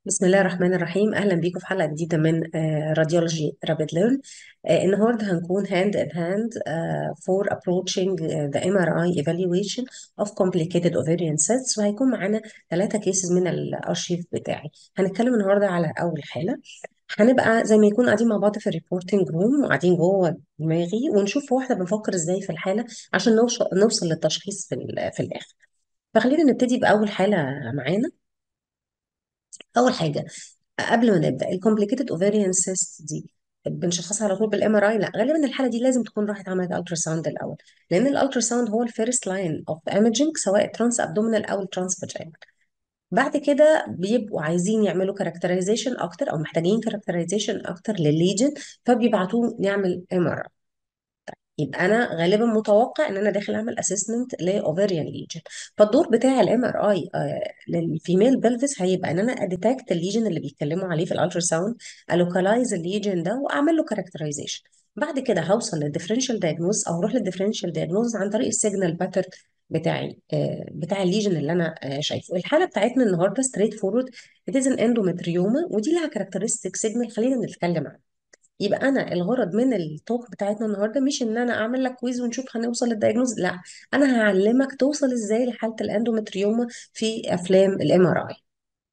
بسم الله الرحمن الرحيم أهلا بيكم في حلقة جديدة من راديولوجي رابid ليرن النهاردة هنكون hand in hand uh, for approaching uh, the MRI evaluation of complicated ovarian cysts وهيكون معانا ثلاثة كيسز من الأرشيف بتاعي هنتكلم النهاردة على أول حالة هنبقى زي ما يكون قاعدين مع بعض في الريبورتنج روم وقاعدين جوه دماغي ونشوف واحدة بنفكر ازاي في الحالة عشان نوصل نوصل للتشخيص في, ال- في الآخر فخلينا نبتدي بأول حالة معانا أول حاجة قبل ما نبدا الكومبليكيتد اوفيريان سيست دي بنشخصها على طول بالام ار اي لا غالبا الحاله دي لازم تكون راحت عملت الترا ساوند الاول لان الالترا ساوند هو الفيرست لاين اوف ايمجينج سواء ترانس ابدومينال او الترانس فاجينال بعد كده بيبقوا عايزين يعملوا كاركترايزيشن اكتر او محتاجين كاركترايزيشن اكتر للليجن فبيبعتوه يعمل ام ار يبقى انا غالبا متوقع ان انا داخل اعمل اسسمنت لاوفريان ليجن فالدور بتاع الام ار اي للفيميل بلفس هيبقى ان انا اديتكت الليجن اللي بيتكلموا عليه في الالترا ساوند الوكالايز الليجن ده واعمل له كاركترايزيشن بعد كده هوصل للديفرنشال دايجنوز او اروح للديفرنشال دايجنوز عن طريق السيجنال باترن بتاعي آه، بتاع الليجن اللي انا آه، شايفه الحاله بتاعتنا النهارده ستريت فورورد ات از ان اندومتريوما ودي لها كاركترستيك سيجنال خلينا نتكلم عنها يبقى انا الغرض من التوك بتاعتنا النهارده مش ان انا اعمل لك كويز ونشوف هنوصل للدايجنوز لا انا هعلمك توصل ازاي لحاله الاندومتريوما في افلام الام ار اي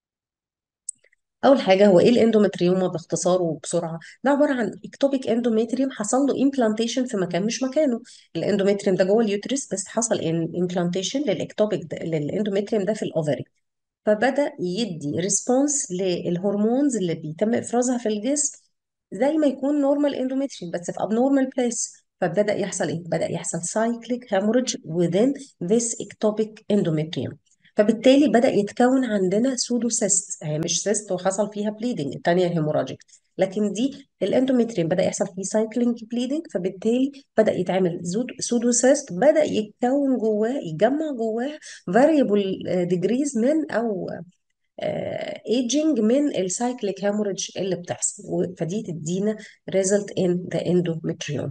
اول حاجه هو ايه الاندومتريوما باختصار وبسرعه ده عباره عن اكتوبيك اندومتريوم حصل له امبلانتيشن في مكان مش مكانه الاندومتريوم ده جوه اليوترس بس حصل امبلانتيشن للاكتوبيك ده للاندومتريوم ده في الاوفري فبدأ يدي ريسبونس للهرمونز اللي بيتم افرازها في الجسم زي ما يكون نورمال اندوميتريوم بس في abnormal بليس فبدأ يحصل ايه؟ بدأ يحصل cyclic hemorrhage within this ectopic endometrium فبالتالي بدأ يتكون عندنا سودوسيست هي مش سيست وحصل فيها bleeding الثانية هيموراجيك لكن دي الاندوميتريوم بدأ يحصل فيه cycling bleeding فبالتالي بدأ يتعمل سودوسيست بدأ يتكون جواه يتجمع جواه variable degrees من او ايجنج من السايكليك هيموريدج اللي بتحصل و- فدي تدينا result in the endometrium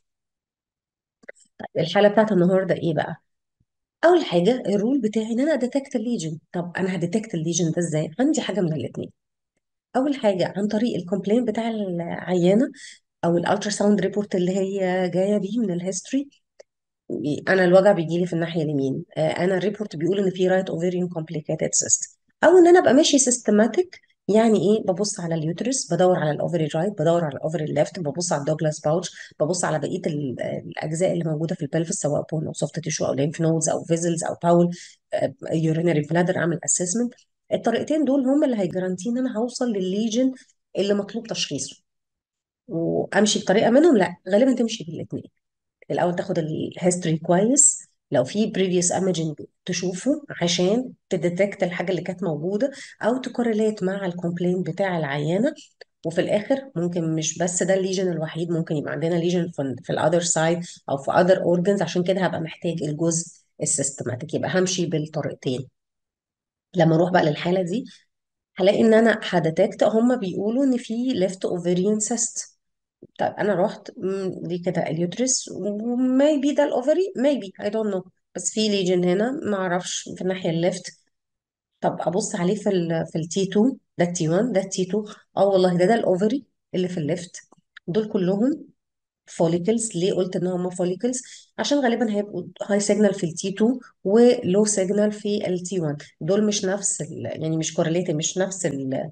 طيب الحاله بتاعت النهارده ايه بقى اول حاجه الرول بتاعي ان انا اديتكت الليجن طب انا هديتكت الليجن ده ازاي عندي حاجه من الاثنين اول حاجه عن طريق الكومبلين بتاع العيانه او الالترا ساوند ريبورت اللي هي جايه بيه من الهيستوري انا الوجع بيجي لي في الناحيه اليمين آه، انا الريبورت بيقول ان في رايت اوفيريان كومبليكيتد سيست او ان انا ابقى ماشي سيستماتيك يعني ايه ببص على اليوترس بدور على الاوفري رايت بدور على الاوفري ليفت ببص على الدوجلاس باوتش ببص على بقيه ال- الاجزاء اللي موجوده في البلفس سواء بون او سوفت تيشو او ليمف نودز او فيزلز او باول يورينري بلادر اعمل اسسمنت الطريقتين دول هم اللي هيجرانتي ان انا هوصل للليجن اللي مطلوب تشخيصه وامشي بطريقه منهم لا غالبا تمشي بالاثنين الاول تاخد الهيستوري كويس لو في previous imaging تشوفه عشان تديتكت الحاجه اللي كانت موجوده او تكورليت مع الكومبلين بتاع العيانه وفي الاخر ممكن مش بس ده الليجن الوحيد ممكن يبقى عندنا ليجن في في الاذر سايد او في اذر اورجنز عشان كده هبقى محتاج الجزء السيستماتيك يبقى همشي بالطريقتين لما اروح بقى للحاله دي هلاقي ان انا هديتكت هم بيقولوا ان في ليفت اوفريان سيست طيب انا رحت مم، دي كده اليوترس ومايبي ده الاوفري مايبي اي دونت نو بس في ليجن هنا ما اعرفش في الناحيه الليفت طب ابص عليه في ال في التي 2 ده التي 1 ده التي 2 اه والله ده ده الاوفري اللي في الليفت دول كلهم فوليكلز ليه قلت ان هم فوليكلز عشان غالبا هيبقوا هاي سيجنال في التي 2 ولو سيجنال في التي 1 دول مش نفس ال يعني مش كورليتد مش نفس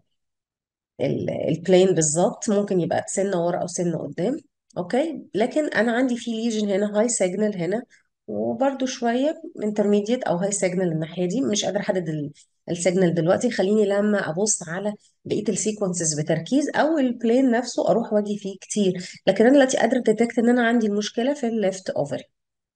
ال- البلين بالظبط ممكن يبقى سنه ورا او سنه قدام اوكي لكن انا عندي في ليجن هنا هاي سيجنال هنا وبرده شويه انترميديت او هاي سيجنال الناحيه دي مش قادره احدد السيجنال دلوقتي خليني لما ابص على بقيه السيكونسز بتركيز او البلين نفسه اروح واجي فيه كتير لكن انا دلوقتي قادره ديتكت ان انا عندي المشكله في الليفت اوفري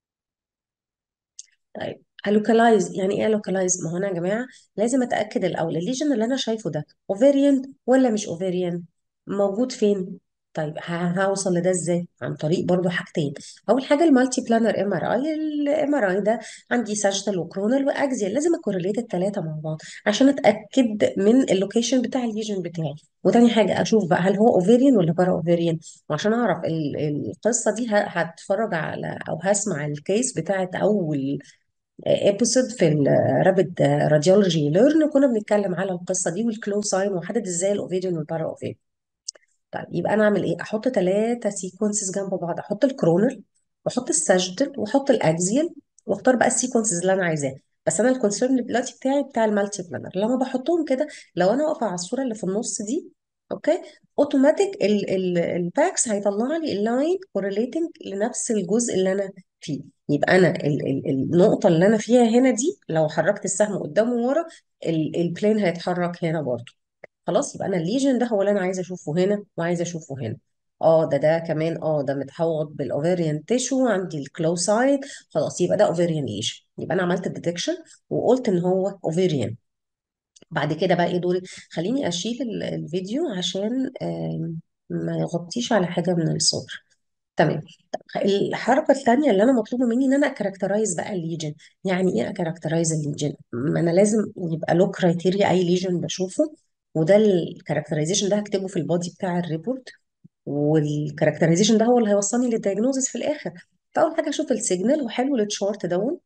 طيب هلوكالايز يعني ايه لوكالايز ما هو انا يا جماعه لازم اتاكد الاول الليجن اللي انا شايفه ده اوفيريان ولا مش اوفيريان موجود فين طيب ه- هوصل لده ازاي عن طريق برضو حاجتين اول حاجه المالتي بلانر ام ار اي الام ار اي ده عندي ساجيتال وكرونال واكزيال لازم اكورليت الثلاثه مع بعض عشان اتاكد من اللوكيشن بتاع الليجن بتاعي وتاني حاجه اشوف بقى هل هو اوفيريان ولا بارا اوفيريان وعشان اعرف ال- القصه دي ه- هتفرج على او هسمع الكيس بتاعت اول ابيسود في الرابد راديولوجي ليرن كنا بنتكلم على القصه دي والكلوساين وحدد ازاي الاوفيديان والبارا اوفيديان طيب يبقى انا اعمل ايه احط ثلاثه سيكونسز جنب بعض احط الكرونر واحط الساجيتال واحط الاكزيال واختار بقى السيكونسز اللي انا عايزاها بس انا الكونسيرن دلوقتي بتاعي بتاع المالتي بلانر لما بحطهم كده لو انا واقفه على الصوره اللي في النص دي اوكي اوتوماتيك الباكس هيطلع لي اللاين كورليتنج لنفس الجزء اللي انا فيه يبقى انا ال ال النقطه اللي انا فيها هنا دي لو حركت السهم قدام وورا البلين هيتحرك هنا برضه خلاص يبقى انا الليجن ده هو اللي انا عايزه اشوفه هنا وعايزه اشوفه هنا اه ده ده كمان اه ده متحوط بالاوفيريان تيشو عندي الكلوسايد خلاص يبقى ده اوفيريان ليجن يبقى انا عملت الديتكشن وقلت ان هو اوفيريان بعد كده بقى ايه دوري خليني اشيل ال- الفيديو عشان آم، ما يغطيش على حاجه من الصور تمام طب الحركه الثانيه اللي انا مطلوبه مني ان انا اكاركترايز بقى الليجن يعني ايه اكاركترايز الليجن ما انا لازم يبقى له كرايتيريا اي ليجن بشوفه وده الكاركترايزيشن ده هكتبه في البودي بتاع الريبورت والكاركترايزيشن ده هو اللي هيوصلني للدايجنوزس في الاخر فاول حاجه اشوف السيجنال وحلو التشارت دون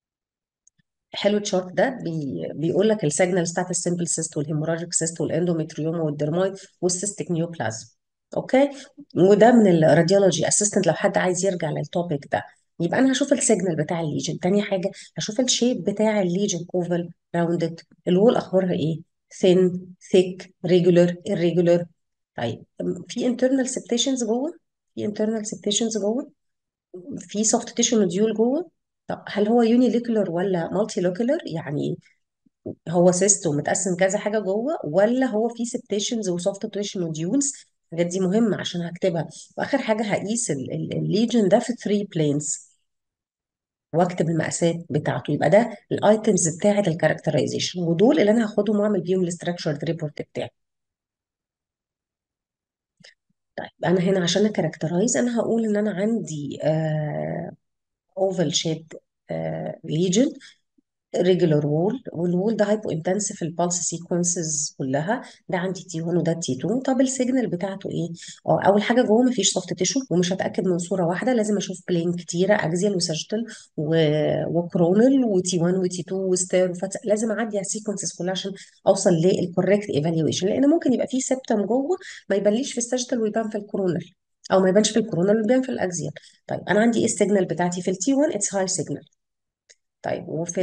حلو التشارت ده بي بيقول لك السيجنالز بتاعت السمبل سيست والهيموراجيك سيست والاندوميتريوما والدرمايد والسيستيك نيوبلازم اوكي وده من الراديولوجي اسيستنت لو حد عايز يرجع للتوبيك ده يبقى انا هشوف السيجنال بتاع الليجن تاني حاجه هشوف الشيب بتاع الليجن اوفال راوندد الوول اخبارها ايه ثين ثيك ريجولر irregular طيب في internal septations جوه في internal septations جوه في soft tissue nodule جوه طب هل هو يونيليكولر ولا مالتي لوكولر يعني هو سيست ومتقسم كذا حاجه جوه ولا هو في سبتيشنز وسوفت تيشو نوديولز الحاجات دي مهمه عشان هكتبها واخر حاجه هقيس الليجن ده في 3 بلينز واكتب المقاسات بتاعته يبقى ده الايتمز بتاعه الكاركترايزيشن ودول اللي انا هاخدهم واعمل بيهم الاستراكشرد ريبورت بتاعي طيب انا هنا عشان اكاركترايز انا هقول ان انا عندي اوفال شيب ليجن ريجولار وول والوول ده هايبو انتنسيف البالس سيكونسز كلها ده عندي تي 1 وده تي 2 طب السيجنال بتاعته ايه؟ اه اول حاجه جوه مفيش سوفت تيشو ومش هتاكد من صوره واحده لازم اشوف بلين كتيره اكزيال وساجيتال و... وكرونال وتي 1 وتي 2 وستير وفات لازم اعدي على السيكونسز كلها عشان اوصل للكوريكت ايفالويشن لان ممكن يبقى في سيبتم جوه ما يبانليش في الساجيتال ويبان في الكرونال او ما يبانش في الكورونال ويبان في الاكزيال طيب انا عندي ايه السيجنال بتاعتي في التي 1 اتس هاي سيجنال طيب وفي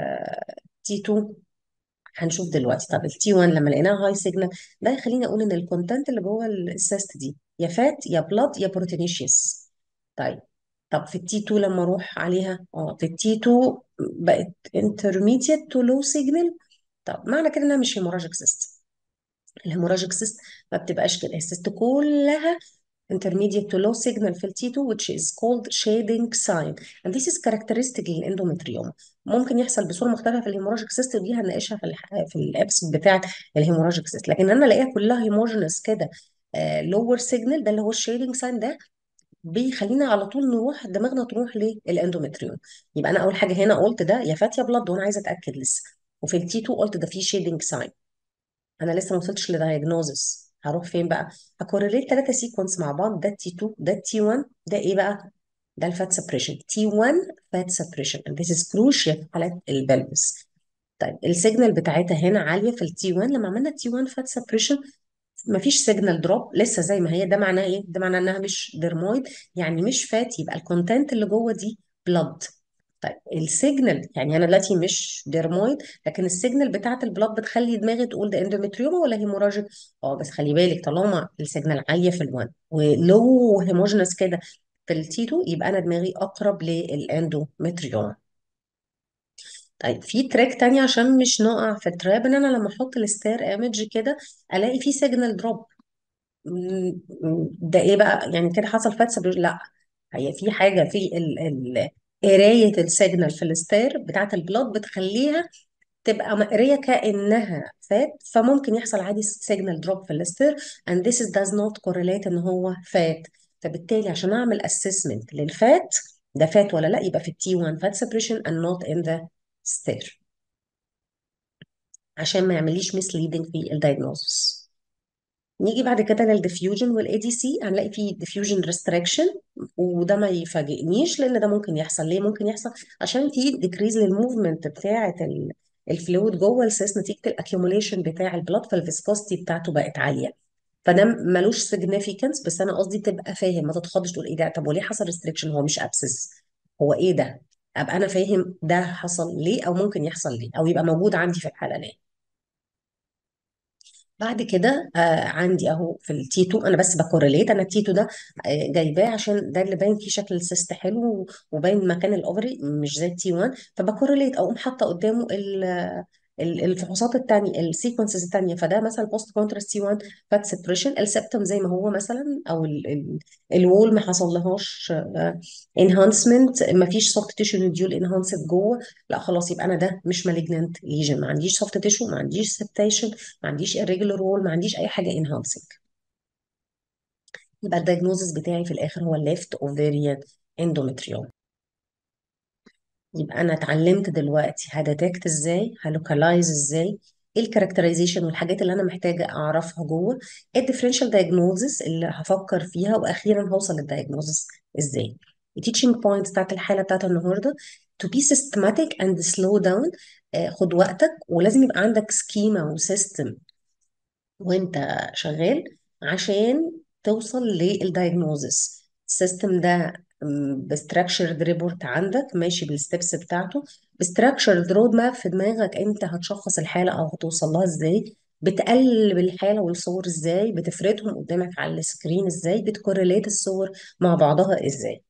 التي 2 هنشوف دلوقتي طب التي 1 لما لقيناها هاي سيجنال ده يخليني اقول ان الكونتنت اللي جوه السيست دي يا فات يا بلاد يا بروتينيشيوس طيب طب في التي 2 لما اروح عليها اه في التي 2 بقت انترميديت تو لو سيجنال طب معنى كده انها مش هيموراجيك سيست الهيموراجيك سيست ما بتبقاش كده السيست كلها intermediate to low signal في T2 which is called shading sign and this is characteristic للاندومتريوم ممكن يحصل بصوره مختلفه في الهيموراجيك سيست ودي هنناقشها في الح... في الابسود بتاعه الهيموراجيك سيست لكن انا الاقيها كلها هيموجينس كده لور سيجنال ده اللي هو الشيدنج ساين ده بيخلينا على طول نروح دماغنا تروح للاندومتريوم يبقى انا اول حاجه هنا قلت ده يا فات يا بلاد وانا عايزه اتاكد لسه وفي التي 2 قلت ده في شيدنج ساين انا لسه ما وصلتش لدايجنوزس هروح فين بقى هكورليت ثلاثه سيكونس مع بعض ده تي 2 ده تي 1 ده ايه بقى ده الفات سبريشن تي 1 فات سبريشن and this is crucial في حالات البلبس طيب السيجنال بتاعتها هنا عاليه في التي 1 لما عملنا تي 1 فات سبريشن مفيش سيجنال دروب لسه زي ما هي ده معناه ايه ده معناه انها مش درمويد يعني مش فات يبقى الكونتنت اللي جوه دي بلد طيب السيجنال يعني انا دلوقتي مش ديرمويد لكن السيجنال بتاعت البلاد بتخلي دماغي تقول ده اندوميتريوما ولا هيموراجيك اه بس خلي بالك طالما السيجنال عاليه في ال1 ولو هيموجينس كده في التي 2 يبقى انا دماغي اقرب للاندوميتريوما طيب في تريك تاني عشان مش نقع في التراب ان انا لما احط الستير ايمج كده الاقي في سيجنال دروب ده ايه بقى يعني كده حصل فات سبريشن لا هي في حاجه في ال ال قرايه السيجنال في الستير بتاعت البلاد بتخليها تبقى مقريه كانها فات فممكن يحصل عادي سيجنال دروب في الستير and this is does not correlate ان هو فات فبالتالي عشان اعمل assessment للفات ده فات ولا لا يبقى في التي 1 فات separation and not in the stair عشان ما يعمليش misleading في الدايجنوزس نيجي بعد كده للديفيوجن والاي دي سي هنلاقي فيه ديفيوجن ريستريكشن وده ما يفاجئنيش لان ده ممكن يحصل ليه ممكن يحصل عشان في ديكريز للموفمنت بتاعه الفلويد جوه السيس نتيجه الاكيوميليشن بتاع البلاد فالفيسكوستي بتاعته بقت عاليه فده ملوش سيجنيفيكانس بس انا قصدي تبقى فاهم ما تتخضش تقول ايه ده طب وليه حصل ريستريكشن هو مش ابسس هو ايه ده ابقى انا فاهم ده حصل ليه او ممكن يحصل ليه او يبقى موجود عندي في الحاله ليه بعد كده آه عندي اهو في التي 2 انا بس بكورليت انا التي 2 ده آه جايباه عشان ده اللي باين فيه شكل السيست حلو وباين مكان الاوفري مش زي التي 1 فبكورليت اقوم حاطه قدامه ال ال- الفحوصات التانية السيكونسز التانية فده مثلا بوست كونتراست تي 1 فات سبريشن السبتم زي ما هو مثلا او ال ال الوول ما حصل لهاش انهانسمنت ما فيش سوفت تيشو نديول انهانسد جوه لا خلاص يبقى انا ده مش مالجنانت ليجن ما عنديش سوفت تيشو ما عنديش سبتيشن ما عنديش irregular wall ما عنديش اي حاجه enhancing يبقى الدايجنوزس بتاعي في الاخر هو left ovarian endometrium يبقى انا اتعلمت دلوقتي هديتكت ازاي هلوكالايز ازاي ايه الكاركترايزيشن والحاجات اللي انا محتاجه اعرفها جوه ايه الديفرنشال دايجنوزس اللي هفكر فيها واخيرا هوصل للدايجنوزس ازاي التيتشنج بوينت بتاعت الحاله بتاعت النهارده to be systematic and slow down آه، خد وقتك ولازم يبقى عندك سكيما وسيستم وانت شغال عشان توصل للدايجنوزس السيستم ده بستراكشرد ريبورت عندك ماشي بالستبس بتاعته بستراكشرد رود ماب في دماغك انت هتشخص الحاله او هتوصل لها ازاي بتقلب الحاله والصور ازاي بتفردهم قدامك على السكرين ازاي بتكورليت الصور مع بعضها ازاي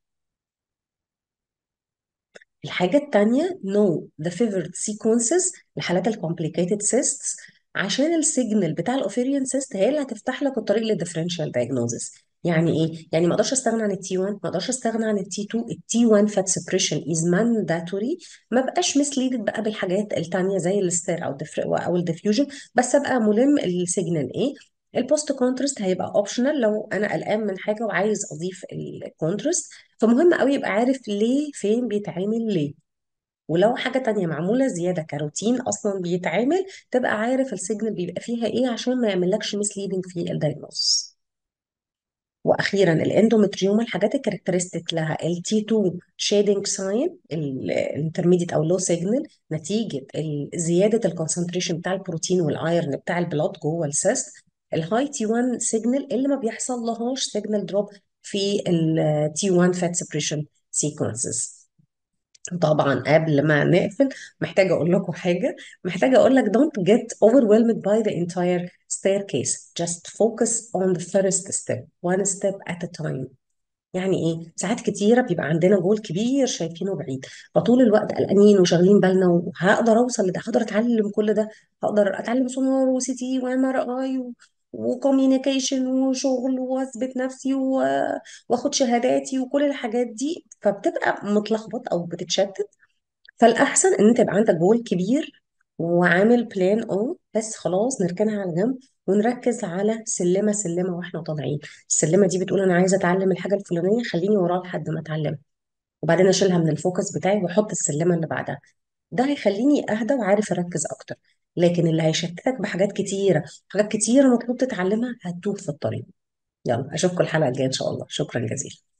الحاجة التانية know the favored sequences لحالات ال complicated cysts عشان السيجنال بتاع الاوفيريان سيست هي اللي هتفتح لك الطريق للديفرنشال diagnosis يعني ايه؟ يعني ما اقدرش استغنى عن التي 1 ما اقدرش استغنى عن التي 2 التي 1 فات سبريشن از مانداتوري ما بقاش مسليدد بقى بالحاجات التانية زي الستير او الدفر او الديفيوجن بس ابقى ملم السيجنال ايه البوست كونترست هيبقى اوبشنال لو انا قلقان من حاجه وعايز اضيف الكونترست فمهم قوي يبقى عارف ليه فين بيتعمل ليه ولو حاجة تانية معمولة زيادة كروتين أصلا بيتعمل تبقى عارف السيجنال بيبقى فيها إيه عشان ما يعملكش misleading في الدايجنوز وأخيرا الاندومتريوما الحاجات الكاركترستيك لها ال T2 shading sign الانترميديت أو low signal نتيجة ال- زيادة الكونسنتريشن بتاع البروتين والأيرن بتاع البلاد جوه السيست الهاي تي 1 سيجنال اللي ما بيحصل لهاش سيجنال دروب في ال T1 fat suppression sequences طبعا قبل ما نقفل محتاجة أقول لكم حاجة محتاجة أقول لك don't get overwhelmed by the entire staircase just focus on the first step one step at a time يعني ايه ساعات كتيرة بيبقى عندنا جول كبير شايفينه بعيد فطول الوقت قلقانين وشاغلين بالنا وهقدر اوصل لده هقدر اتعلم كل ده هقدر اتعلم سونار وسي تي وام ار اي وكوميونيكيشن وشغل واثبت نفسي و- واخد شهاداتي وكل الحاجات دي فبتبقى متلخبط او بتتشتت فالاحسن ان انت يبقى عندك جول كبير وعامل بلان اه بس خلاص نركنها على جنب ونركز على سلمه سلمه واحنا طالعين السلمه دي بتقول انا عايزه اتعلم الحاجه الفلانيه خليني وراها لحد ما اتعلمها وبعدين اشيلها من الفوكس بتاعي واحط السلمه اللي بعدها ده هيخليني اهدى وعارف اركز اكتر لكن اللي هيشتتك بحاجات كتيره حاجات كتيره مطلوب تتعلمها هتوه في الطريق يلا اشوفكم الحلقه الجايه ان شاء الله شكرا جزيلا